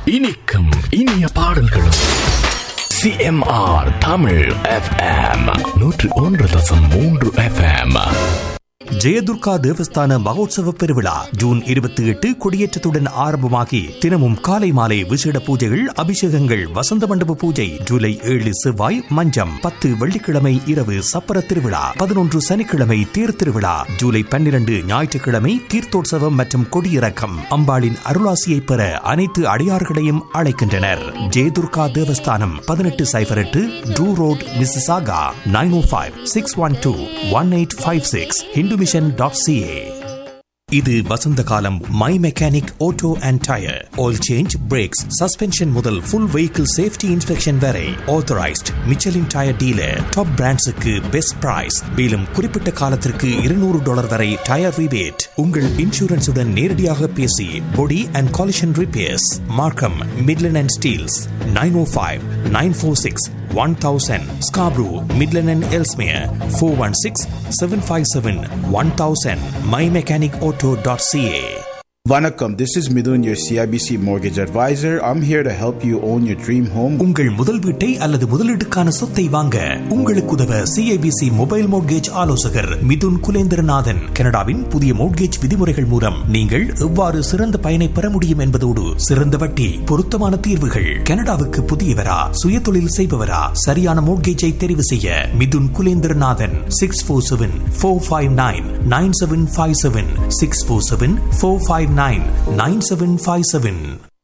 இனிக்கும் இனிய பாடல்களும் சிஎம்ஆர் தமிழ் எஃப்எம் நூற்று ஒன்று தசம் மூன்று எஃப்எம் ஜெயதுர்கா தேவஸ்தான மகோத்சவ பெருவிழா ஜூன் இருபத்தி எட்டு கொடியேற்றத்துடன் ஆரம்பமாகி தினமும் காலை மாலை விசேட பூஜைகள் அபிஷேகங்கள் வசந்த மண்டப பூஜை ஜூலை ஏழு செவ்வாய் மஞ்சம் பத்து வெள்ளிக்கிழமை இரவு சப்பர திருவிழா பதினொன்று சனிக்கிழமை தேர் திருவிழா ஜூலை பன்னிரண்டு ஞாயிற்றுக்கிழமை தீர்த்தோற்சவம் மற்றும் கொடியிறக்கம் அம்பாளின் அருளாசியை பெற அனைத்து அடியார்களையும் அழைக்கின்றனர் ஜெயதுர்கா தேவஸ்தானம் பதினெட்டு சைபர் எட்டு drew road Mississauga nine O five six one two one eight five six Hindu mission dot CA இது வசந்த காலம் my mechanic auto and tyre oil change brakes suspension முதல் ஃபுல் வெஹிக்கிள் சேஃப்டி இன்ஸ்பெக்ஷன் வரை authorised Michelin tyre dealer top பிராண்ட்ஸுக்கு best price மேலும் குறிப்பிட்ட காலத்திற்கு இருநூறு டாலர் வரை டயர் ரிபேட் உங்கள் இன்சூரன்ஸுடன் நேரடியாக பேசி body and collision repairs Markham Midland and Steeles nine O five nine four six one thousand Scarborough Midland and Ellesmere four one six seven five seven one thousand my mechanic auto dot CA Vanakkam, this is Midun, your CIBC mortgage advisor. I'm here to help you own your dream home. உங்கள் முதல் வீட்டை அல்லது முதலீட்டுக்கான சொத்தை வாங்க உங்களுக்கு உதவ CIBC mobile mortgage ஆலோசகர் மிதுன் குலேந்திரநாதன் கனடாவின் புதிய மோட்கேஜ் விதிமுறைகள் மூலம் நீங்கள் எவ்வாறு சிறந்த பயனை பெற முடியும் என்பதோடு சிறந்த வட்டி பொருத்தமான தீர்வுகள் கனடாவுக்கு புதியவரா சுயதொழில் செய்பவரா சரியான மோட்கேஜை தெரிவு செய்ய Mithun Kulendranathan six four seven four five nine nine seven five seven six four seven four five nine nine seven five seven